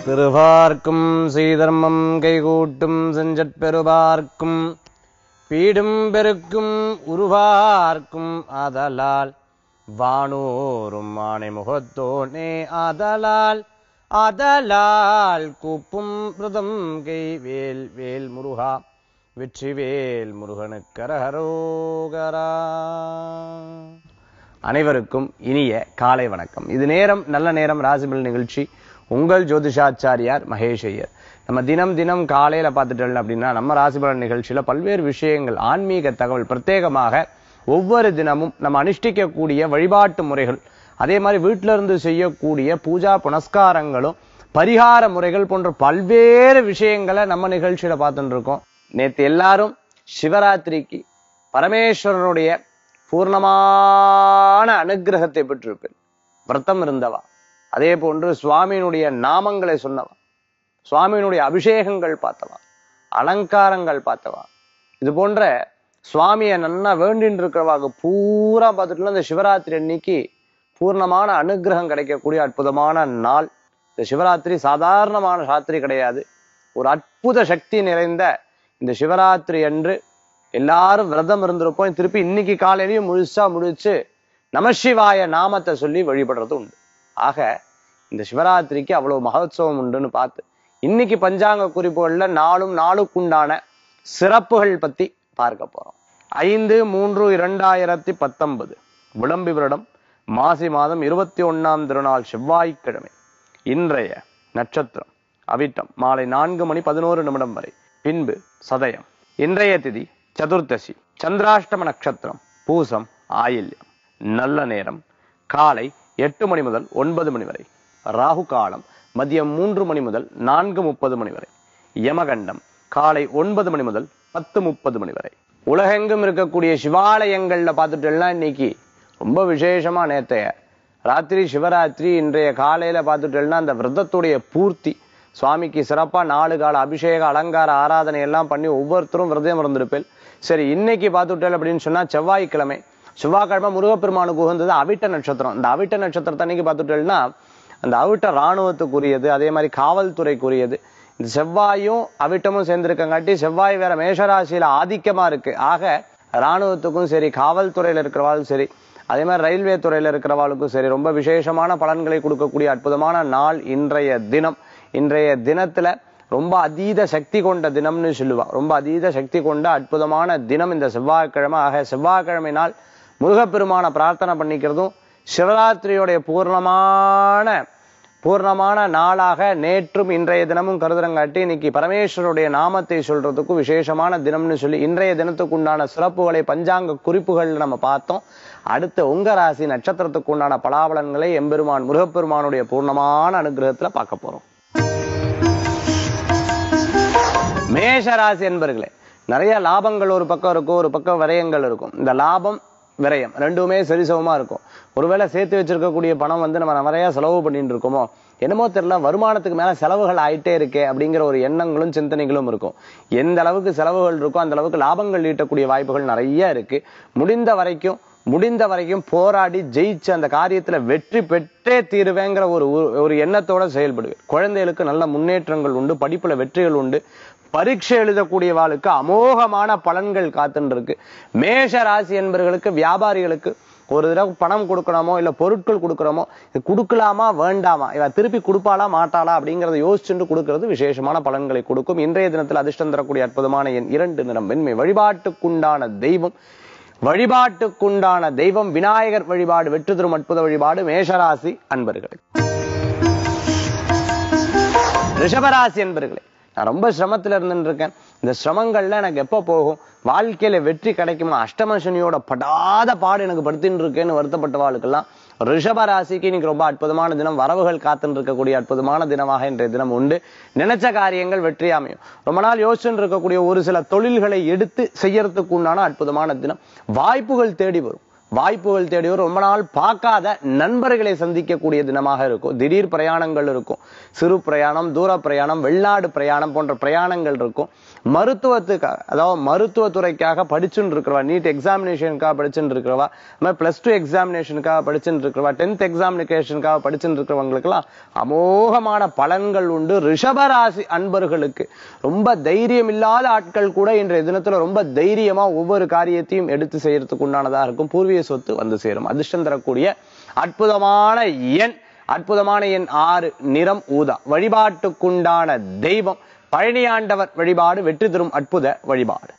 திருவார்க்கும் ஸ்ரீதர்மம் கைகூட்டும் செஞ்சற்பெருவார்க்கும் பீடும் பெருக்கும் உருவார்க்கும் ஆதலால் வானூரும் ஆணை முகத்தோனே ஆதலால் ஆதலால் கூப்பும் பிரதம் கை வேல் வேல் முருகா வெற்றிவேல் முருகனுக்கரகரோகரா அனைவருக்கும் இனிய காலை வணக்கம் இது நேரம் நல்ல நேரம் ராசிபல் நிகழ்ச்சி உங்கள் ஜோதிஷாச்சாரியார் மகேஷ் ஐயர் நம்ம தினம் தினம் காலையில பார்த்துட்டோம் அப்படின்னா நம்ம ராசிபலன் நிகழ்ச்சியில பல்வேறு விஷயங்கள் ஆன்மீக தகவல் பிரத்யேகமாக ஒவ்வொரு தினமும் நம்ம அனுஷ்டிக்கக்கூடிய வழிபாட்டு முறைகள் அதே மாதிரி வீட்டில இருந்து செய்யக்கூடிய பூஜா புனஸ்காரங்களும் பரிகார முறைகள் போன்ற பல்வேறு விஷயங்களை நம்ம நிகழ்ச்சியில பார்த்துட்டு இருக்கோம் நேத்து எல்லாரும் சிவராத்திரிக்கு பரமேஸ்வரனுடைய பூர்ணமான அனுகிரகத்தை பெற்றிருப்பேன் விரதம் இருந்தவா அதே போன்று சுவாமியினுடைய நாமங்களை சொன்னவா சுவாமியினுடைய அபிஷேகங்கள் பார்த்தவா அலங்காரங்கள் பார்த்தவா இது போன்ற சுவாமியை நன்னா வேண்டின்னு இருக்கிறவாங்க பூரா பார்த்துட்டு இந்த சிவராத்திரி அன்னைக்கு பூர்ணமான அனுகிரகம் கிடைக்கக்கூடிய அற்புதமான நாள் இந்த சிவராத்திரி சாதாரணமான ராத்திரி கிடையாது ஒரு அற்புத சக்தி நிறைந்த இந்த சிவராத்திரி அன்று எல்லாரும் விரதம் இருந்திருப்போம் திருப்பி இன்னைக்கு காலையிலயும் முழுசா முடிச்சு நமசிவாய நாமத்தை சொல்லி வழிபடுறது உண்டு ஆக இந்த சிவராத்திரிக்கு அவ்வளவு மகோத்சவம் உண்டுன்னு பார்த்து இன்னைக்கு பஞ்சாங்க குறிப்புகள்ல நாளும் நாளுக்குண்டான சிறப்புகள் பத்தி பார்க்க போறோம் ஐந்து மூன்று இரண்டாயிரத்தி பத்தொன்பது விளம்பி வருடம் மாசி மாதம் இருபத்தி ஒண்ணாம் திருநாள் செவ்வாய்க்கிழமை இன்றைய நட்சத்திரம் அவிட்டம் மாலை நான்கு மணி பதினோரு நிமிடம் வரை பின்பு சதயம் இன்றைய திதி சதுர்த்தசி சந்திராஷ்டம நட்சத்திரம் பூசம் ஆயில்யம் நல்ல நேரம் காலை எட்டு மணி முதல் ஒன்பது மணி வரை ராகு காலம் மதியம் மூன்று மணி முதல் நான்கு முப்பது மணி வரை யமகண்டம் காலை ஒன்பது மணி முதல் பத்து முப்பது மணி வரை உலகெங்கும் இருக்கக்கூடிய சிவாலயங்கள்ல பார்த்துட்டோம்னா இன்னைக்கு ரொம்ப விசேஷமா நேத்தைய ராத்திரி சிவராத்திரி இன்றைய காலையில பார்த்துட்டோம்னா அந்த விரதத்துடைய பூர்த்தி சுவாமிக்கு சிறப்பா நாலு கால அபிஷேக அலங்கார ஆராதனை எல்லாம் பண்ணி ஒவ்வொருத்தரும் விரதம் இருந்திருப்பேன் சரி இன்னைக்கு பார்த்துட்டேன் அப்படின்னு சொன்னா செவ்வாய்க்கிழமை செவ்வாய்க்கிழமை முருகப்பெருமானுக்கு உகந்தது அவிட்ட நட்சத்திரம் இந்த அவிட்ட நட்சத்திரத்தை அன்னைக்கு பார்த்துட்டேன்னா அந்த அவிட்ட ராணுவத்துக்குரியது அதே மாதிரி காவல்துறைக்குரியது இந்த செவ்வாயும் அவிட்டமும் சேர்ந்திருக்கங்காட்டி செவ்வாய் வேற மேஷராசியில ஆதிக்கமா இருக்கு ஆக ராணுவத்துக்கும் சரி காவல்துறையில இருக்கிறவாளும் சரி அதே மாதிரி ரயில்வே துறையில இருக்கிறவாளுக்கும் சரி ரொம்ப விசேஷமான பலன்களை கொடுக்கக்கூடிய அற்புதமான நாள் இன்றைய தினம் இன்றைய தினத்துல ரொம்ப அதீத சக்தி கொண்ட தினம்னு சொல்லுவா ரொம்ப அதீத சக்தி கொண்ட அற்புதமான தினம் இந்த செவ்வாய்க்கிழமை ஆக செவ்வாய்க்கிழமை நாள் முருகப்பெருமான பிரார்த்தனை பண்ணிக்கிறதும் சிவராத்திரியோடைய பூர்ணமான பூர்ணமான நாளாக நேற்றும் இன்றைய தினமும் கருதுறங்காட்டி இன்னைக்கு பரமேஸ்வருடைய நாமத்தை சொல்றதுக்கும் விசேஷமான தினம்னு சொல்லி இன்றைய தினத்துக்கு உண்டான சிறப்புகளை பஞ்சாங்க குறிப்புகள் நம்ம பார்த்தோம் அடுத்து உங்க ராசி நட்சத்திரத்துக்கு உண்டான பலாபலன்களை எம்பெருமான் முருகப்பெருமானுடைய பூர்ணமான அனுகிரகத்துல பார்க்க போறோம் மேஷ ராசி என்பர்களே நிறைய லாபங்கள் ஒரு பக்கம் இருக்கும் ஒரு பக்கம் விரயங்கள் இருக்கும் இந்த லாபம் விரயம் ரெண்டுமே சரிசமமா இருக்கும் ஒருவேளை சேர்த்து வச்சிருக்கக்கூடிய பணம் வந்து நம்ம நிறைய செலவு பண்ணிட்டு இருக்கோமோ என்னமோ தெரியல வருமானத்துக்கு மேல செலவுகள் ஆயிட்டே இருக்கே அப்படிங்கிற ஒரு எண்ணங்களும் சிந்தனைகளும் இருக்கும் எந்த அளவுக்கு செலவுகள் இருக்கோ அந்த அளவுக்கு லாபங்கள் ஈட்டக்கூடிய வாய்ப்புகள் நிறைய இருக்கு முடிந்த வரைக்கும் முடிந்த வரைக்கும் போராடி ஜெயிச்சு அந்த காரியத்துல வெற்றி பெற்றே தீருவேங்கிற ஒரு ஒரு எண்ணத்தோட செயல்படுவேன் குழந்தைகளுக்கு நல்ல முன்னேற்றங்கள் உண்டு படிப்புல வெற்றிகள் உண்டு பரீட்சை எழுதக்கூடியவாளுக்கு அமோகமான பலன்கள் காத்துன்னு இருக்கு மேஷ ராசி என்பவர்களுக்கு வியாபாரிகளுக்கு ஒரு தடவை பணம் கொடுக்கணுமோ இல்ல பொருட்கள் கொடுக்கறோமோ இது கொடுக்கலாமா வேண்டாமா இவ திருப்பி கொடுப்பாளா மாட்டாளா அப்படிங்கறத யோசிச்சுட்டு கொடுக்கிறது விசேஷமான பலன்களை கொடுக்கும் இன்றைய தினத்தில் அதிர்ஷ்டம் தரக்கூடிய அற்புதமான என் இரண்டு நிறம் வெண்மை வழிபாட்டுக்குண்டான தெய்வம் வழிபாட்டுக்குண்டான தெய்வம் விநாயகர் வழிபாடு வெற்றி தரும் அற்புத வழிபாடு மேஷராசி அன்பர்களே ரிஷபராசி அன்பர்களே நான் ரொம்ப சிரமத்துல இருந்துட்டு இருக்கேன் இந்த சிரமங்கள்ல எனக்கு எப்ப போகும் வாழ்க்கையில வெற்றி கிடைக்குமா அஷ்டம சனியோட படாத பாடு எனக்கு படுத்தின்னு இருக்கேன்னு வருத்தப்பட்டவாளுக்கெல்லாம் ரிஷப ராசிக்கு இன்னைக்கு ரொம்ப அற்புதமான தினம் வரவுகள் காத்துன்னு இருக்கக்கூடிய அற்புதமான தினமாக இன்றைய தினம் உண்டு நினைச்ச காரியங்கள் வெற்றி அமையும் ரொம்ப நாள் யோசிச்சுட்டு இருக்கக்கூடிய ஒரு சில தொழில்களை எடுத்து செய்யறதுக்கு உண்டான அற்புதமான தினம் வாய்ப்புகள் தேடி வரும் வாய்ப்புகள் தேடியவர் ரொம்ப நாள் பார்க்காத நண்பர்களை சந்திக்கக்கூடிய தினமாக இருக்கும் திடீர் பிரயாணங்கள் இருக்கும் சிறு பிரயாணம் தூர பிரயாணம் வெளிநாடு பிரயாணம் போன்ற பிரயாணங்கள் இருக்கும் மருத்துவத்துக்காக அதாவது மருத்துவத்துறைக்காக படிச்சுட்டு இருக்கிறவா நீட் எக்ஸாமினேஷனுக்காக படிச்சுட்டு இருக்கிறவா பிளஸ் டூ எக்ஸாமினேஷனுக்காக படிச்சுட்டு இருக்கிறவா டென்த் எக்ஸாமினேஷனுக்காக படிச்சுட்டு இருக்கிறவங்களுக்கெல்லாம் அமோகமான பலன்கள் உண்டு ரிஷபராசி அன்பர்களுக்கு ரொம்ப தைரியம் இல்லாத ஆட்கள் கூட இன்றைய தினத்துல ரொம்ப தைரியமா ஒவ்வொரு காரியத்தையும் எடுத்து செய்யறதுக்கு உண்டானதா இருக்கும் பூர்வீக சொத்து வந்து சேரும் அதிர்ஷ்டம் தரக்கூடிய அற்புதமான எண் அற்புதமான எண் ஆறு நிறம் ஊதா வழிபாட்டுக்குண்டான தெய்வம் பழனியாண்டவர் வழிபாடு வெற்றி தரும் அற்புத வழிபாடு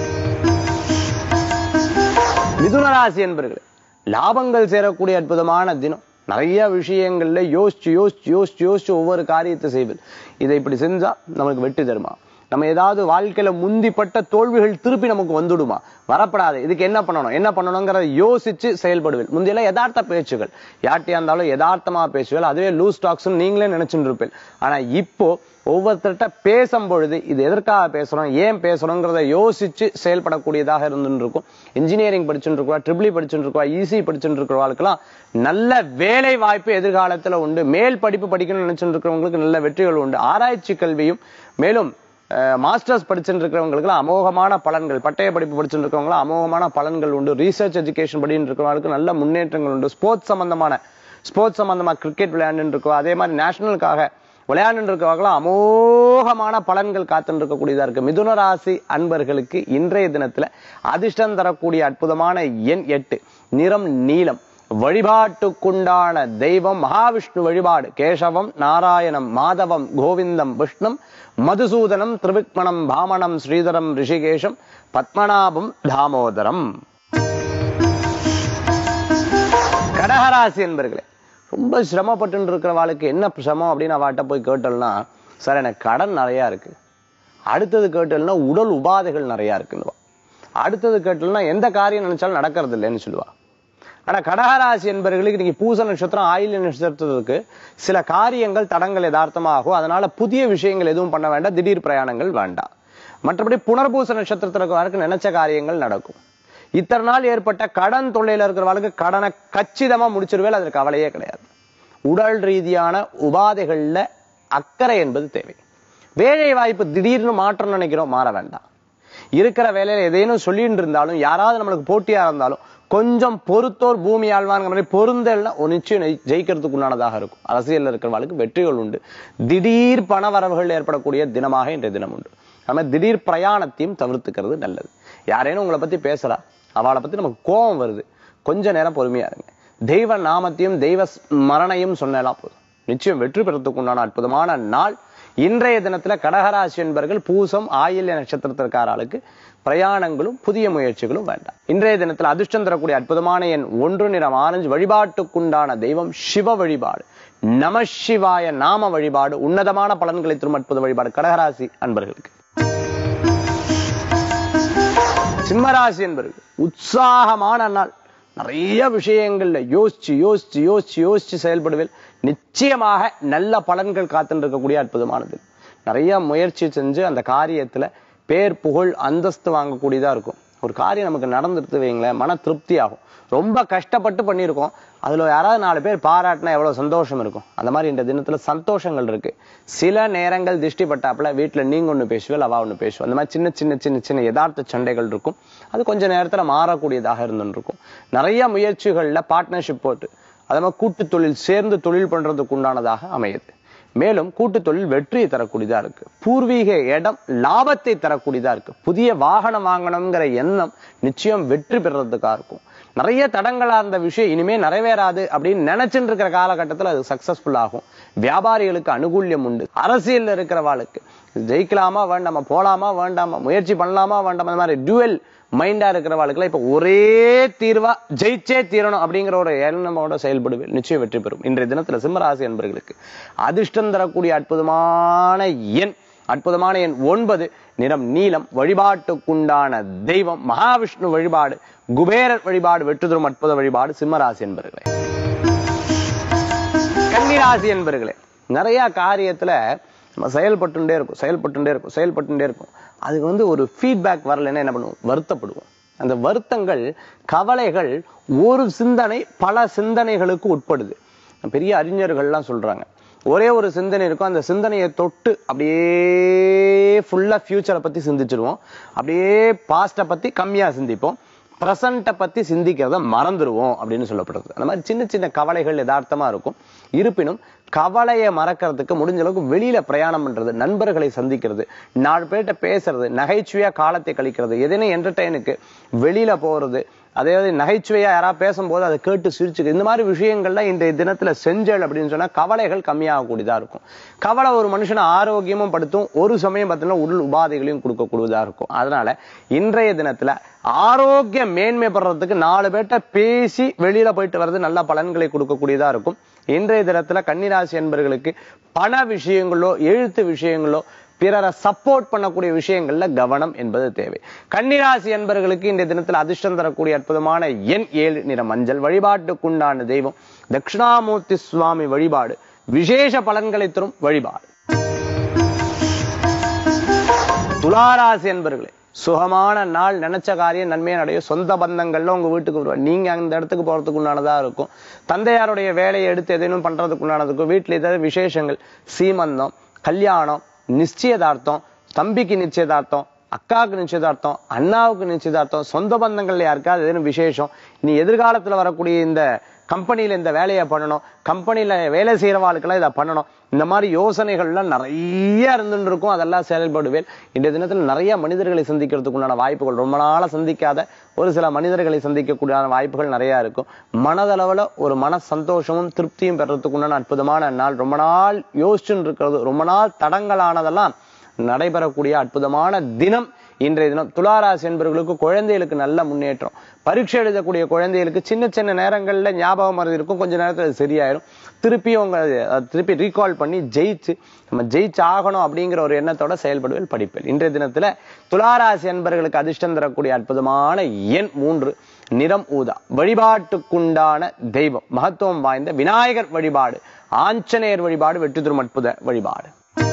மிதுனராசி என்பர்களே லாபங்கள் சேரக்கூடிய அற்புதமான தினம் நிறைய விஷயங்கள்ல யோசிச்சு யோசிச்சு யோசிச்சு யோசிச்சு ஒவ்வொரு காரியத்தை செய்வது இதை இப்படி செஞ்சா நமக்கு வெற்றி தருமா நம்ம ஏதாவது வாழ்க்கையில முந்திப்பட்ட தோல்விகள் திருப்பி நமக்கு வந்துடுமா வரப்படாது இதுக்கு என்ன பண்ணணும் என்ன பண்ணணுங்கிறத யோசிச்சு செயல்படுவேன் முந்தையெல்லாம் யதார்த்த பேச்சுகள் யார்ட்டையா இருந்தாலும் யதார்த்தமா பேசுவேன் அதுவே லூஸ் டாக்ஸ் நீங்களே நினைச்சுட்டு இருப்பேன் ஆனா இப்போ ஒவ்வொருத்தர்கிட்ட பேசும் பொழுது இது எதற்காக பேசுறோம் ஏன் பேசுறோங்கிறத யோசிச்சு செயல்படக்கூடியதாக இருந்துட்டு இருக்கும் இன்ஜினியரிங் படிச்சுட்டு இருக்கா ட்ரிபிளி படிச்சுட்டு இருக்கா ஈஸி படிச்சுட்டு இருக்கிறவங்களுக்கெல்லாம் நல்ல வேலை வாய்ப்பு எதிர்காலத்துல உண்டு மேல் படிப்பு படிக்கணும்னு நினைச்சுட்டு இருக்கிறவங்களுக்கு நல்ல வெற்றிகள் உண்டு ஆராய்ச்சி கல்வியும் மேலும் மாஸ்டர்ஸ் படிச்சுட்டு இருக்கிறவங்களுக்கு அமோகமான பலன்கள் பட்டய படிப்பு படிச்சுட்டு இருக்கிறவங்க அமோகமான பலன்கள் உண்டு ரீசர்ச் எஜுகேஷன் படின்னு இருக்கிறவங்களுக்கு நல்ல முன்னேற்றங்கள் உண்டு ஸ்போர்ட்ஸ் சம்பந்தமான ஸ்போர்ட்ஸ் சம்பந்தமா கிரிக்கெட் விளையாண்டு இருக்கோம் அதே மாதிரி நேஷனலுக்காக விளையாண்டு இருக்கிறவங்களாம் அமோகமான பலன்கள் காத்துட்டு இருக்கக்கூடியதா இருக்கு மிதுன ராசி அன்பர்களுக்கு இன்றைய தினத்துல அதிர்ஷ்டம் தரக்கூடிய அற்புதமான எண் எட்டு நிறம் நீலம் வழிபாட்டுக்குண்டான தெய்வம் மகாவிஷ்ணு வழிபாடு கேசவம் நாராயணம் மாதவம் கோவிந்தம் விஷ்ணும் மதுசூதனம் திரிவிக்மணம் பாமணம் ஸ்ரீதரம் ரிஷிகேஷம் பத்மநாபம் தாமோதரம் கடகராசி என்பர்களே ரொம்ப சிரமப்பட்டு இருக்கிற வாழ்க்கை என்ன சிரமம் அப்படின்னு அவட்ட போய் கேட்டோம்னா சார் எனக்கு கடன் நிறைய இருக்கு அடுத்தது கேட்டல்னா உடல் உபாதைகள் நிறைய இருக்குன்னுவா அடுத்தது கேட்டல்னா எந்த காரியம் நினைச்சாலும் நடக்கிறது இல்லைன்னு சொல்லுவா ஆனா கடகராசி என்பவர்களுக்கு இன்னைக்கு பூச நட்சத்திரம் ஆயில்ய நட்சத்திரத்துக்கு சில காரியங்கள் தடங்கள் யதார்த்தமாகும் அதனால புதிய விஷயங்கள் எதுவும் பண்ண வேண்டாம் திடீர் பிரயாணங்கள் வேண்டாம் மற்றபடி புனர்பூச நட்சத்திரத்திற்கு நினைச்ச காரியங்கள் நடக்கும் இத்தனை நாள் ஏற்பட்ட கடன் தொல்லையில இருக்கிறவங்களுக்கு கடனை கச்சிதமா முடிச்சிருவேல் அதற்கு கவலையே கிடையாது உடல் ரீதியான உபாதைகள்ல அக்கறை என்பது தேவை வேலை வாய்ப்பு திடீர்னு மாற்றம் நினைக்கிறோம் மாற வேண்டாம் இருக்கிற வேலையில எதையும் சொல்லிட்டு இருந்தாலும் யாராவது நம்மளுக்கு போட்டியா இருந்தாலும் கொஞ்சம் பொறுத்தோர் பூமி ஆழ்வாங்கிற மாதிரி பொருந்தல்னா ஒரு நிச்சயம் ஜெயி- ஜெயிக்கிறதுக்கு உண்டானதாக இருக்கும் அரசியல்ல இருக்கிறவர்களுக்கு வெற்றிகள் உண்டு திடீர் பண வரவுகள் ஏற்படக்கூடிய தினமாக இன்றைய தினம் உண்டு நம்ம திடீர் பிரயாணத்தையும் தவிர்த்துக்கிறது நல்லது யாரேனும் உங்களை பத்தி பேசுறா அவளை பத்தி நமக்கு கோபம் வருது கொஞ்ச நேரம் பொறுமையா இருங்க தெய்வ நாமத்தையும் தெய்வ ஸ்மரணையும் சொன்னலாம் போதும் நிச்சயம் வெற்றி பெறத்துக்கு உண்டான அற்புதமான நாள் இன்றைய தினத்துல கடகராசி என்பர்கள் பூசம் ஆயில்ய நட்சத்திரத்திற்காரர்களுக்கு பிரயாணங்களும் புதிய முயற்சிகளும் வேண்டாம் இன்றைய தினத்துல அதிர்ஷ்டம் தரக்கூடிய அற்புதமான எண் ஒன்று நிறம் ஆரஞ்சு வழிபாட்டுக்குண்டான தெய்வம் சிவ வழிபாடு நம சிவாய நாம வழிபாடு உன்னதமான பலன்களை தரும் அற்புத வழிபாடு கடகராசி அன்பர்களுக்கு சிம்மராசி என்பர்கள் உற்சாகமான நாள் நிறைய விஷயங்கள்ல யோசிச்சு யோசிச்சு யோசிச்சு யோசிச்சு செயல்படுவேன் நிச்சயமாக நல்ல பலன்கள் காத்துட்டு இருக்கக்கூடிய அற்புதமானது நிறைய முயற்சி செஞ்சு அந்த காரியத்துல பேர் புகழ் அந்தஸ்து வாங்கக்கூடியதா இருக்கும் ஒரு காரியம் நமக்கு நடந்துட்டு வைங்களேன் மன திருப்தி ஆகும் ரொம்ப கஷ்டப்பட்டு பண்ணியிருக்கோம் அதுல யாராவது நாலு பேர் பாராட்டினா எவ்வளவு சந்தோஷம் இருக்கும் அந்த மாதிரி இந்த தினத்துல சந்தோஷங்கள் இருக்கு சில நேரங்கள் திருஷ்டி பட்டாப்புல வீட்டுல நீங்க ஒண்ணு பேசுவேல் அவ ஒண்ணு பேசுவோம் அந்த மாதிரி சின்ன சின்ன சின்ன சின்ன யதார்த்த சண்டைகள் இருக்கும் அது கொஞ்ச நேரத்துல மாறக்கூடியதாக இருந்துட்டு இருக்கும் நிறைய முயற்சிகள்ல பார்ட்னர்ஷிப் போட்டு அதே மாதிரி கூட்டு தொழில் சேர்ந்து தொழில் பண்றதுக்கு உண்டானதாக அமையுது மேலும் கூட்டு தொழில் வெற்றியை தரக்கூடியதா இருக்கு பூர்வீக இடம் லாபத்தை தரக்கூடியதா இருக்கு புதிய வாகனம் வாங்கணுங்கிற எண்ணம் நிச்சயம் வெற்றி பெறறதுக்கா இருக்கும் நிறைய தடங்களா இருந்த விஷயம் இனிமே நிறைவேறாது அப்படின்னு நினைச்சுட்டு இருக்கிற காலகட்டத்துல அது சக்சஸ்ஃபுல் ஆகும் வியாபாரிகளுக்கு அனுகூல்யம் உண்டு அரசியல்ல இருக்கிறவாளுக்கு ஜெயிக்கலாமா வேண்டாமா போலாமா வேண்டாமா முயற்சி பண்ணலாமா வேண்டாமா அந்த மாதிரி டுவெல் மைண்டா இருக்கிறவாளுக்குலாம் இப்ப ஒரே தீர்வா ஜெயிச்சே தீரணும் அப்படிங்கிற ஒரு எண்ணமோட செயல்படுவேன் நிச்சயம் வெற்றி பெறும் இன்றைய தினத்துல சிம்மராசி என்பர்களுக்கு அதிர்ஷ்டம் தரக்கூடிய அற்புதமான எண் அற்புதமான எண் ஒன்பது நிறம் நீலம் வழிபாட்டுக்குண்டான தெய்வம் மகாவிஷ்ணு வழிபாடு குபேரர் வழிபாடு வெற்றி தரும் அற்புத வழிபாடு சிம்மராசி என்பர்களே கன்னிராசி என்பர்களே நிறைய காரியத்துல நம்ம செயல்பட்டுட்டே இருக்கும் செயல்பட்டுட்டே இருக்கும் செயல்பட்டுட்டே இருக்கும் அதுக்கு வந்து ஒரு ஃபீட்பேக் வரலைன்னா என்ன பண்ணுவோம் வருத்தப்படுவோம் அந்த வருத்தங்கள் கவலைகள் ஒரு சிந்தனை பல சிந்தனைகளுக்கு உட்படுது பெரிய அறிஞர்கள்லாம் சொல்றாங்க ஒரே ஒரு சிந்தனை இருக்கும் அந்த சிந்தனையை தொட்டு அப்படியே ஃபுல்லா ஃபியூச்சரை பத்தி சிந்திச்சிருவோம் அப்படியே பாஸ்ட பத்தி கம்மியா சிந்திப்போம் பிரசண்ட்டை பத்தி சிந்திக்கிறத மறந்துடுவோம் அப்படின்னு சொல்லப்படுறது அந்த மாதிரி சின்ன சின்ன கவலைகள் யதார்த்தமா இருக்கும் இருப்பினும் கவலையை மறக்கிறதுக்கு முடிஞ்ச அளவுக்கு வெளியில பிரயாணம் பண்றது நண்பர்களை சந்திக்கிறது நாலு பேர்கிட்ட பேசுறது நகைச்சுவையா காலத்தை கழிக்கிறது எதனையும் என்டர்டைனுக்கு வெளியில போறது அதாவது நகைச்சுவையா யாராவது பேசும்போது அதை கேட்டு சிரிச்சுக்கு இந்த மாதிரி விஷயங்கள்லாம் இன்றைய தினத்துல செஞ்சல் அப்படின்னு சொன்னா கவலைகள் கம்மியாகக்கூடியதா இருக்கும் கவலை ஒரு மனுஷனை ஆரோக்கியமும் படுத்தும் ஒரு சமயம் பார்த்தீங்கன்னா உடல் உபாதைகளையும் கொடுக்கக்கூடியதா இருக்கும் அதனால இன்றைய தினத்துல ஆரோக்கிய மேன்மை பெறறதுக்கு நாலு பேர்ட்ட பேசி வெளியில போயிட்டு வர்றது நல்ல பலன்களை கொடுக்கக்கூடியதா இருக்கும் இன்றைய தினத்துல கன்னிராசி என்பர்களுக்கு பண விஷயங்களோ எழுத்து விஷயங்களோ பிறரை சப்போர்ட் பண்ணக்கூடிய விஷயங்கள்ல கவனம் என்பது தேவை கன்னிராசி என்பர்களுக்கு இந்த தினத்தில் அதிர்ஷ்டம் தரக்கூடிய அற்புதமான எண் ஏழு நிற மஞ்சள் வழிபாட்டுக்குண்டான தெய்வம் தட்சிணாமூர்த்தி சுவாமி வழிபாடு விசேஷ பலன்களை தரும் வழிபாடு துளாராசி என்பர்களே சுகமான நாள் நினைச்ச காரியம் நன்மையா நடையும் சொந்த பந்தங்கள்ல உங்க வீட்டுக்கு வருவாங்க நீங்க அந்த இடத்துக்கு போறதுக்கு உண்டானதா இருக்கும் தந்தையாருடைய வேலையை எடுத்து எதேனும் பண்றதுக்கு உண்டானதுக்கும் வீட்டுல ஏதாவது விசேஷங்கள் சீமந்தம் கல்யாணம் நிச்சயதார்த்தம் தம்பிக்கு நிச்சயதார்த்தம் அக்காவுக்கு நிச்சயதார்த்தம் அண்ணாவுக்கு நிச்சயதார்த்தம் சொந்த பந்தங்கள்ல யாருக்காவது ஏதேனும் விசேஷம் இனி எதிர்காலத்துல வரக்கூடிய இந்த கம்பெனியில இந்த வேலையை பண்ணணும் கம்பெனியில வேலை செய்யறவாளுக்கெல்லாம் இதை பண்ணணும் இந்த மாதிரி யோசனைகள்லாம் நிறைய இருந்துட்டு இருக்கும் அதெல்லாம் செயல்படுவேன் இன்றைய தினத்தில் நிறைய மனிதர்களை சந்திக்கிறதுக்கு உண்டான வாய்ப்புகள் ரொம்ப நாளா சந்திக்காத ஒரு சில மனிதர்களை சந்திக்கக்கூடிய வாய்ப்புகள் நிறைய இருக்கும் மனதளவுல ஒரு மன சந்தோஷமும் திருப்தியும் பெறறதுக்கு உண்டான அற்புதமான நாள் ரொம்ப நாள் யோசிச்சுன்னு இருக்கிறது ரொம்ப நாள் தடங்கலானதெல்லாம் நடைபெறக்கூடிய அற்புதமான தினம் இன்றைய தினம் துளாராசி என்பவர்களுக்கு குழந்தைகளுக்கு நல்ல முன்னேற்றம் பரீட்சை எழுதக்கூடிய குழந்தைகளுக்கு சின்ன சின்ன நேரங்கள்ல ஞாபகம் மறதி இருக்கும் கொஞ்ச நேரத்துல அது சரியாயிரும் திருப்பி உங்க அது திருப்பி ரீகால் பண்ணி ஜெயிச்சு நம்ம ஜெயிச்சு ஆகணும் அப்படிங்கிற ஒரு எண்ணத்தோட செயல்படுவேன் படிப்பேன் இன்றைய தினத்துல துளாராசி என்பர்களுக்கு அதிர்ஷ்டம் தரக்கூடிய அற்புதமான எண் மூன்று நிறம் ஊதா வழிபாட்டுக்குண்டான தெய்வம் மகத்துவம் வாய்ந்த விநாயகர் வழிபாடு ஆஞ்சநேயர் வழிபாடு வெற்றி தரும் அற்புத வழிபாடு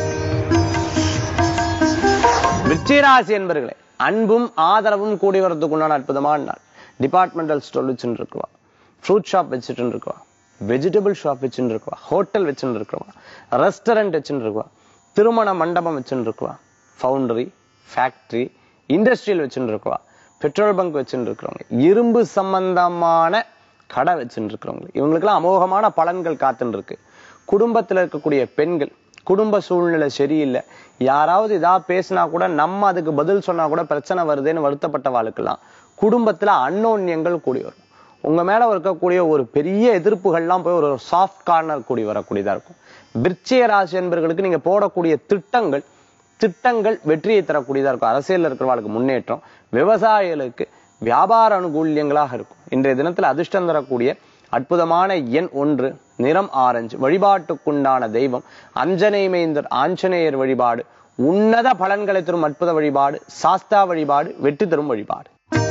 விருச்சிகராசி என்பர்களே அன்பும் ஆதரவும் கூடி வரதுக்குண்டான அற்புதமான நாள் டிபார்ட்மெண்டல் ஸ்டோர் வச்சுட்டு இருக்குவா ஃப்ரூட் ஷாப் வச்சுட்டு இருக்குவா வெஜிடபிள் ஷாப் வச்சுட்டு இருக்குவா ஹோட்டல் வச்சுட்டு இருக்குவா ரெஸ்டாரண்ட் வச்சுட்டு இருக்குவா திருமண மண்டபம் வச்சுட்டு இருக்குவா ஃபவுண்டரி ஃபேக்டரி இண்டஸ்ட்ரியல் வச்சுட்டு இருக்குவா பெட்ரோல் பங்க் வச்சுட்டு இருக்கிறவங்க இரும்பு சம்பந்தமான கடை வச்சுட்டு இருக்கிறவங்க இவங்களுக்கெல்லாம் அமோகமான பலன்கள் காத்துன்னு இருக்கு குடும்பத்துல இருக்கக்கூடிய பெண்கள் குடும்ப சூழ்நிலை சரியில்லை யாராவது இதா பேசினா கூட நம்ம அதுக்கு பதில் சொன்னா கூட பிரச்சனை வருதுன்னு வருத்தப்பட்ட வாழ்க்கலாம் குடும்பத்துல அன்னோன்யங்கள் கூடி வரும் உங்க மேல இருக்கக்கூடிய ஒரு பெரிய எதிர்ப்புகள்லாம் போய் ஒரு சாஃப்ட் கார்னர் கூடி வரக்கூடியதா இருக்கும் விருச்சிக ராசி என்பர்களுக்கு நீங்க போடக்கூடிய திட்டங்கள் திட்டங்கள் வெற்றியை தரக்கூடியதா இருக்கும் அரசியல்ல இருக்கிறவர்களுக்கு முன்னேற்றம் விவசாயிகளுக்கு வியாபார அனுகூல்யங்களாக இருக்கும் இன்றைய தினத்துல அதிர்ஷ்டம் தரக்கூடிய அற்புதமான எண் ஒன்று நிறம் ஆரஞ்சு வழிபாட்டுக்குண்டான தெய்வம் அஞ்சனை மைந்தர் ஆஞ்சநேயர் வழிபாடு உன்னத பலன்களை தரும் அற்புத வழிபாடு சாஸ்தா வழிபாடு வெற்றி தரும் வழிபாடு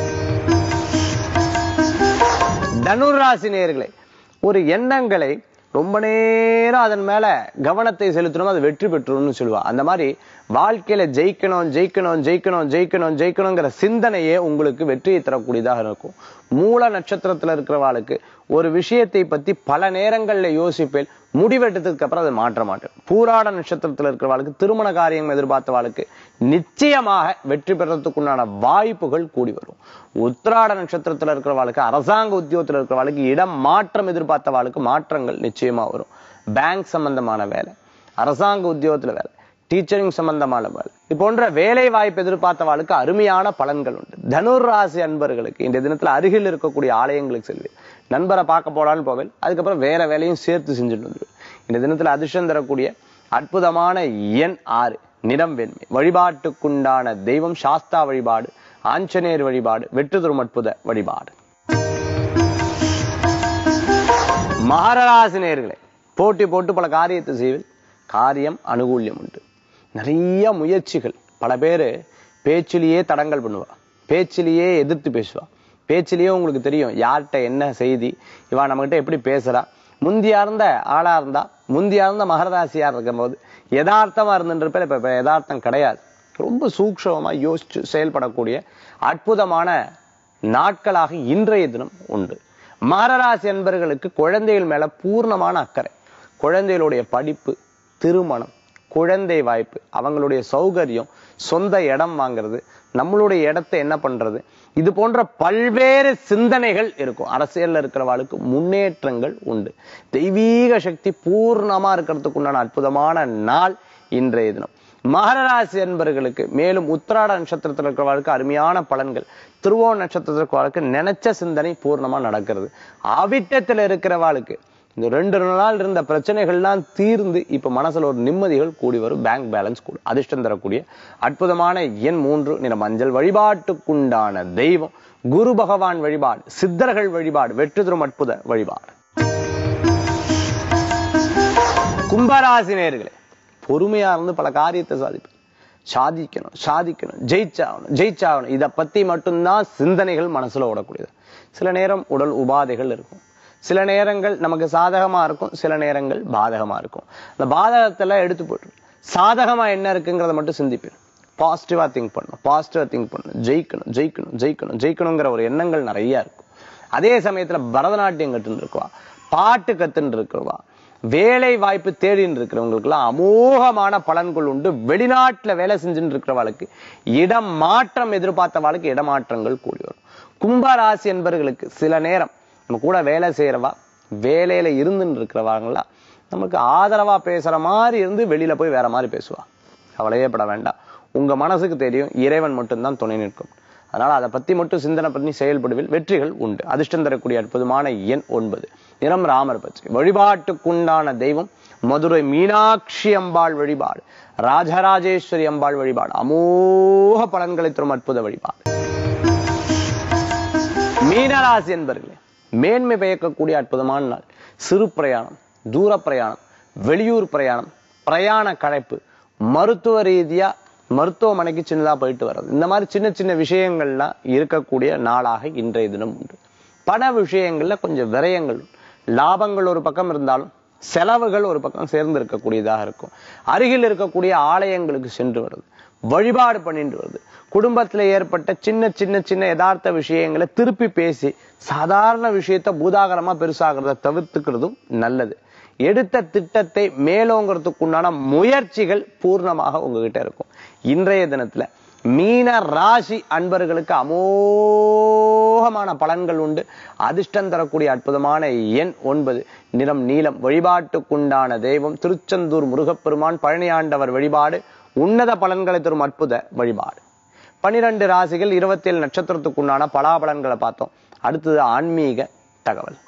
தனுராசி நேயர்களே ஒரு எண்ணங்களை ரொம்ப நேரம் அதன் மேல கவனத்தை செலுத்தணும் அது வெற்றி பெற்றும்னு சொல்லுவா அந்த மாதிரி வாழ்க்கையில ஜெயிக்கணும் ஜெயிக்கணும் ஜெயிக்கணும் ஜெயிக்கணும் ஜெயிக்கணுங்கிற சிந்தனையே உங்களுக்கு வெற்றியை தரக்கூடியதாக இருக்கும் மூல நட்சத்திரத்துல இருக்கிறவாளுக்கு ஒரு விஷயத்தை பத்தி பல நேரங்கள்ல யோசிப்பேன் முடிவெடுத்ததுக்கு அப்புறம் அதை மாற்ற மாட்டேன் பூராட நட்சத்திரத்துல இருக்கிறவாளுக்கு திருமண காரியம் எதிர்பார்த்தவாளுக்கு நிச்சயமாக வெற்றி பெறத்துக்குண்டான வாய்ப்புகள் கூடி வரும் உத்திராட நட்சத்திரத்துல இருக்கிறவாளுக்கு அரசாங்க உத்தியோகத்துல இருக்கிறவாளுக்கு இடம் மாற்றம் எதிர்பார்த்தவாளுக்கு மாற்றங்கள் நிச்சயமா வரும் பேங்க் சம்பந்தமான வேலை அரசாங்க உத்தியோகத்துல வேலை டீச்சரிங் சம்பந்தமான வேலை இது போன்ற வேலை வாய்ப்பு எதிர்பார்த்தவாளுக்கு அருமையான பலன்கள் உண்டு தனுர் ராசி அன்பர்களுக்கு இந்த தினத்துல அருகில் இருக்கக்கூடிய ஆலயங்களுக்கு செல்வேன் நண்பரை பார்க்க போலான்னு போவேன் அதுக்கப்புறம் வேற வேலையும் சேர்த்து செஞ்சுட்டு வந்துடுவேன் இந்த தினத்துல அதிர்ஷ்டம் தரக்கூடிய அற்புதமான எண் ஆறு நிறம் வெண்மை வழிபாட்டுக்குண்டான தெய்வம் சாஸ்தா வழிபாடு ஆஞ்சநேயர் வழிபாடு வெற்றி தரும் அற்புத வழிபாடு மகராசி நேர்களே போட்டி போட்டு பல காரியத்தை செய்வேன் காரியம் அனுகூல்யம் உண்டு நிறைய முயற்சிகள் பல பேரு பேச்சிலேயே தடங்கல் பண்ணுவா பேச்சிலேயே எதிர்த்து பேசுவா பேச்சிலேயே உங்களுக்கு தெரியும் யார்கிட்ட என்ன செய்தி இவா நம்மகிட்ட எப்படி பேசுறா முந்தியா இருந்த ஆளா இருந்தா முந்தியா இருந்த மகராசியா இருக்கும்போது யதார்த்தமா இருந்துன்றப்ப இப்ப இப்ப யதார்த்தம் கிடையாது ரொம்ப சூக்ஷமா யோசிச்சு செயல்படக்கூடிய அற்புதமான நாட்களாக இன்றைய தினம் உண்டு மகராசி என்பர்களுக்கு குழந்தைகள் மேல பூர்ணமான அக்கறை குழந்தைகளுடைய படிப்பு திருமணம் குழந்தை வாய்ப்பு அவங்களுடைய சௌகரியம் சொந்த இடம் வாங்குறது நம்மளுடைய இடத்தை என்ன பண்றது இது போன்ற பல்வேறு சிந்தனைகள் இருக்கும் அரசியல்ல இருக்கிறவாளுக்கு முன்னேற்றங்கள் உண்டு தெய்வீக சக்தி பூர்ணமா இருக்கிறதுக்கு உண்டான அற்புதமான நாள் இன்றைய தினம் மகர ராசி என்பர்களுக்கு மேலும் உத்திராட நட்சத்திரத்தில் இருக்கிறவர்களுக்கு அருமையான பலன்கள் திருவோண நட்சத்திரத்தில் இருக்கிறவர்களுக்கு நினைச்ச சிந்தனை பூர்ணமா நடக்கிறது அவிட்டத்தில் இருக்கிறவாளுக்கு இந்த ரெண்டு நாள் இருந்த பிரச்சனைகள்லாம் தீர்ந்து இப்ப மனசுல ஒரு நிம்மதிகள் கூடி வரும் பேங்க் பேலன்ஸ் கூடும் அதிர்ஷ்டம் தரக்கூடிய அற்புதமான எண் மூன்று நிற மஞ்சள் வழிபாட்டுக்குண்டான தெய்வம் குரு பகவான் வழிபாடு சித்தர்கள் வழிபாடு வெற்றி தரும் அற்புத வழிபாடு கும்பராசி நேயர்களே பொறுமையா இருந்து பல காரியத்தை சாதிப்பேன் சாதிக்கணும் சாதிக்கணும் ஜெயிச்சாகணும் ஜெயிச்சாகணும் இதை பத்தி மட்டும்தான் சிந்தனைகள் மனசுல ஓடக்கூடியது சில நேரம் உடல் உபாதைகள் இருக்கும் சில நேரங்கள் நமக்கு சாதகமா இருக்கும் சில நேரங்கள் பாதகமா இருக்கும் அந்த பாதகத்துல எடுத்து போட்டு சாதகமா என்ன இருக்குங்கிறத மட்டும் சிந்திப்பேன் பாசிட்டிவா திங்க் பண்ணணும் பாசிட்டிவா திங்க் பண்ணணும் ஜெயிக்கணும் ஜெயிக்கணும் ஜெயிக்கணும் ஜெயிக்கணுங்கிற ஒரு எண்ணங்கள் நிறைய இருக்கும் அதே சமயத்துல பரதநாட்டியம் கத்துன்னு இருக்குவா பாட்டு கத்துன்னு இருக்குவா வேலை வாய்ப்பு தேடின்னு இருக்கிறவங்களுக்குலாம் அமோகமான பலன்கள் உண்டு வெளிநாட்டுல வேலை செஞ்சுட்டு இருக்கிறவளுக்கு இடம் மாற்றம் எதிர்பார்த்தவாளுக்கு இடமாற்றங்கள் கூடி வரும் கும்பராசி என்பவர்களுக்கு சில நேரம் நம்ம கூட வேலை செய்யறவா வேலையில இருந்துன்னு இருக்கிறவங்களா நமக்கு ஆதரவா பேசுற மாதிரி இருந்து வெளியில போய் வேற மாதிரி பேசுவா கவலையே பட வேண்டாம் உங்க மனசுக்கு தெரியும் இறைவன் மட்டும்தான் துணை நிற்கும் அதனால அதை பத்தி மட்டும் சிந்தனை பண்ணி செயல்படுவில் வெற்றிகள் உண்டு அதிர்ஷ்டம் தரக்கூடிய அற்புதமான எண் ஒன்பது நிறம் ராமர் பச்சை வழிபாட்டுக்குண்டான தெய்வம் மதுரை மீனாட்சி அம்பாள் வழிபாடு ராஜராஜேஸ்வரி அம்பாள் வழிபாடு அமோக பலன்களை தரும் அற்புத வழிபாடு மீனராசி என்பர்களே மேன்மை பயக்கக்கூடிய அற்புதமான நாள் சிறு பிரயாணம் தூர பிரயாணம் வெளியூர் பிரயாணம் பிரயாண களைப்பு மருத்துவ ரீதியா மருத்துவமனைக்கு சின்னதா போயிட்டு வர்றது இந்த மாதிரி சின்ன சின்ன விஷயங்கள்லாம் இருக்கக்கூடிய நாளாக இன்றைய தினம் உண்டு பண விஷயங்கள்ல கொஞ்சம் விரயங்கள் லாபங்கள் ஒரு பக்கம் இருந்தாலும் செலவுகள் ஒரு பக்கம் சேர்ந்து இருக்கக்கூடியதாக இருக்கும் அருகில் இருக்கக்கூடிய ஆலயங்களுக்கு சென்று வருது வழிபாடு பண்ணிட்டு வருது குடும்பத்துல ஏற்பட்ட சின்ன சின்ன சின்ன யதார்த்த விஷயங்களை திருப்பி பேசி சாதாரண விஷயத்த பூதாகரமா பெருசாகிறத தவிர்த்துக்கிறதும் நல்லது எடுத்த திட்டத்தை மேலோங்கிறதுக்கு உண்டான முயற்சிகள் பூர்ணமாக உங்ககிட்ட இருக்கும் இன்றைய தினத்துல மீன ராசி அன்பர்களுக்கு அமோகமான பலன்கள் உண்டு அதிர்ஷ்டம் தரக்கூடிய அற்புதமான எண் ஒன்பது நிறம் நீலம் வழிபாட்டுக்குண்டான தெய்வம் திருச்செந்தூர் முருகப்பெருமான் பழனியாண்டவர் வழிபாடு உன்னத பலன்களை தரும் அற்புத வழிபாடு பனிரெண்டு ராசிகள் இருபத்தி ஏழு நட்சத்திரத்துக்குண்டான பலாபலன்களை பார்த்தோம் அடுத்தது ஆன்மீக தகவல்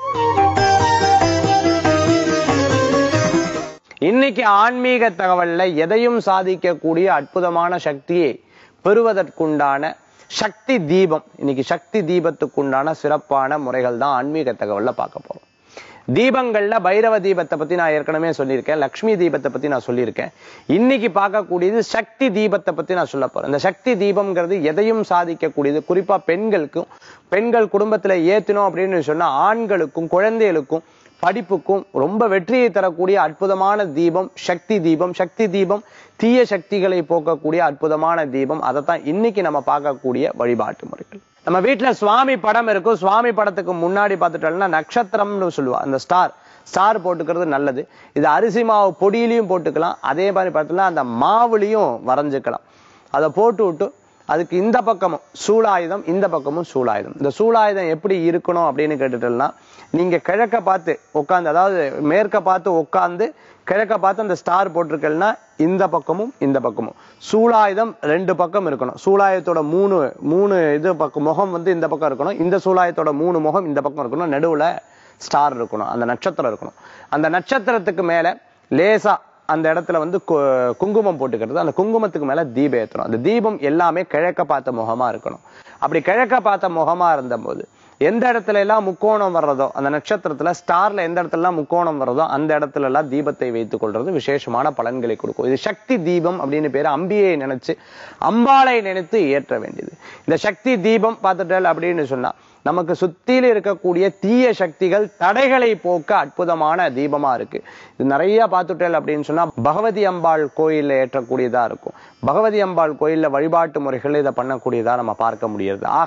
இன்னைக்கு ஆன்மீக தகவல்ல எதையும் சாதிக்கக்கூடிய அற்புதமான சக்தியை பெறுவதற்குண்டான சக்தி தீபம் இன்னைக்கு சக்தி தீபத்துக்குண்டான சிறப்பான முறைகள் தான் ஆன்மீக தகவல்ல பார்க்க போறோம் தீபங்கள்ல பைரவ தீபத்தை பத்தி நான் ஏற்கனவே சொல்லியிருக்கேன் லக்ஷ்மி தீபத்தை பத்தி நான் சொல்லியிருக்கேன் இன்னைக்கு பார்க்கக்கூடியது சக்தி தீபத்தை பத்தி நான் சொல்ல போறேன் இந்த சக்தி தீபம்ங்கிறது எதையும் சாதிக்கக்கூடியது குறிப்பா பெண்களுக்கும் பெண்கள் குடும்பத்துல ஏத்தினோம் அப்படின்னு சொன்னா ஆண்களுக்கும் குழந்தைகளுக்கும் படிப்புக்கும் ரொம்ப வெற்றியை தரக்கூடிய அற்புதமான தீபம் சக்தி தீபம் சக்தி தீபம் தீய சக்திகளை போக்கக்கூடிய அற்புதமான தீபம் அதைத்தான் இன்னைக்கு நம்ம பார்க்கக்கூடிய வழிபாட்டு முறைகள் நம்ம வீட்டுல சுவாமி படம் இருக்கும் சுவாமி படத்துக்கு முன்னாடி பார்த்துட்டோம்னா நட்சத்திரம்னு சொல்லுவா அந்த ஸ்டார் ஸ்டார் போட்டுக்கிறது நல்லது இது அரிசி மாவு பொடியிலையும் போட்டுக்கலாம் அதே மாதிரி பார்த்தோம்னா அந்த மாவுலையும் வரைஞ்சுக்கலாம் அதை போட்டு விட்டு அதுக்கு இந்த பக்கமும் சூலாயுதம் இந்த பக்கமும் சூலாயுதம் இந்த சூலாயுதம் எப்படி இருக்கணும் அப்படின்னு கேட்டுட்டோம்னா நீங்க கிழக்க பார்த்து உட்காந்து அதாவது மேற்க பார்த்து உட்காந்து கிழக்க பார்த்து அந்த ஸ்டார் போட்டிருக்கேன்னா இந்த பக்கமும் இந்த பக்கமும் சூலாயுதம் ரெண்டு பக்கம் இருக்கணும் சூலாயுதத்தோட மூணு மூணு இது பக்கம் முகம் வந்து இந்த பக்கம் இருக்கணும் இந்த சூலாயத்தோட மூணு முகம் இந்த பக்கம் இருக்கணும் நடுவுல ஸ்டார் இருக்கணும் அந்த நட்சத்திரம் இருக்கணும் அந்த நட்சத்திரத்துக்கு மேல லேசா அந்த இடத்துல வந்து கு- குங்குமம் போட்டுக்கிறது அந்த குங்குமத்துக்கு மேல தீபம் ஏற்றணும் அந்த தீபம் எல்லாமே கிழக்க பார்த்த முகமா இருக்கணும் அப்படி கிழக்க பார்த்த முகமா இருந்தபோது எந்த இடத்துல எல்லாம் முக்கோணம் வர்றதோ அந்த நட்சத்திரத்துல ஸ்டார்ல எந்த இடத்துல எல்லாம் முக்கோணம் வர்றதோ அந்த இடத்துல எல்லாம் தீபத்தை வைத்துக் கொள்றது விசேஷமான பலன்களை கொடுக்கும் இது சக்தி தீபம் அப்படின்னு பேரு அம்பியை நினைச்சு அம்பாளை நினைத்து ஏற்ற வேண்டியது இந்த சக்தி தீபம் பார்த்துட்டல் அப்படின்னு சொன்னா நமக்கு சுத்தில இருக்கக்கூடிய தீய சக்திகள் தடைகளை போக்க அற்புதமான தீபமா இருக்கு இது நிறைய பார்த்துட்டல் அப்படின்னு சொன்னா பகவதி அம்பாள் கோயில்ல ஏற்றக்கூடியதா இருக்கும் பகவதி அம்பாள் கோயில்ல வழிபாட்டு முறைகள் இதை பண்ணக்கூடியதா நம்ம பார்க்க முடியாது ஆக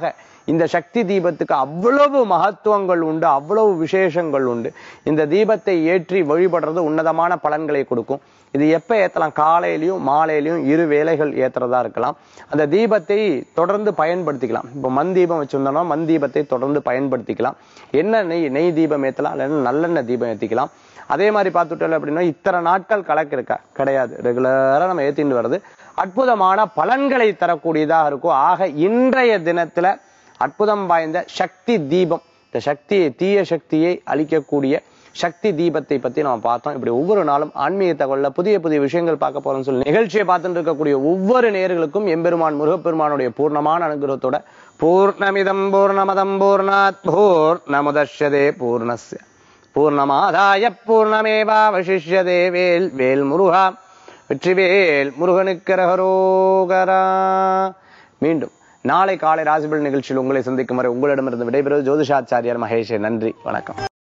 இந்த சக்தி தீபத்துக்கு அவ்வளவு மகத்துவங்கள் உண்டு அவ்வளவு விசேஷங்கள் உண்டு இந்த தீபத்தை ஏற்றி வழிபடுறது உன்னதமான பலன்களை கொடுக்கும் இது எப்ப ஏத்தலாம் காலையிலயும் மாலையிலயும் இரு வேளைகள் ஏத்துறதா இருக்கலாம் அந்த தீபத்தை தொடர்ந்து பயன்படுத்திக்கலாம் இப்போ மண் தீபம் வச்சிருந்தோம்னா மண் தீபத்தை தொடர்ந்து பயன்படுத்திக்கலாம் என்ன நெய் நெய் தீபம் ஏத்தலாம் இல்லைன்னா நல்லெண்ணெய் தீபம் ஏத்திக்கலாம் அதே மாதிரி பார்த்துட்டோம் அப்படின்னா இத்தனை நாட்கள் கணக்கு இருக்கா கிடையாது ரெகுலரா நம்ம ஏத்திட்டு வர்றது அற்புதமான பலன்களை தரக்கூடியதாக இருக்கும் ஆக இன்றைய தினத்துல அற்புதம் வாய்ந்த சக்தி தீபம் இந்த சக்தியை தீய சக்தியை அழிக்கக்கூடிய சக்தி தீபத்தை பத்தி நம்ம பார்த்தோம் இப்படி ஒவ்வொரு நாளும் ஆன்மீக தகவல்ல புதிய புதிய விஷயங்கள் பார்க்க போறோம்னு சொல்லி நிகழ்ச்சியை பார்த்துட்டு இருக்கக்கூடிய ஒவ்வொரு நேர்களுக்கும் எம்பெருமான் முருகப்பெருமானுடைய பூர்ணமான அனுகிரகத்தோட பூர்ணமிதம் பூர்ணமதம் பூர்ணாத் பூர்ணமுதஷ்யதே பூர்ணஸ்ய பூர்ணமாதாய பூர்ணமேவாவசிஷ்யதே வேல் வேல் முருகா வெற்றிவேல் முருகனுக்கரகரோகரா மீண்டும் நாளை காலை ராசிபல் நிகழ்ச்சியில் உங்களை சந்திக்கும் வரை உங்களிடமிருந்து விடைபெறுவது ஜோதிஷாச்சாரியார் மகேஷே நன்றி வணக்கம்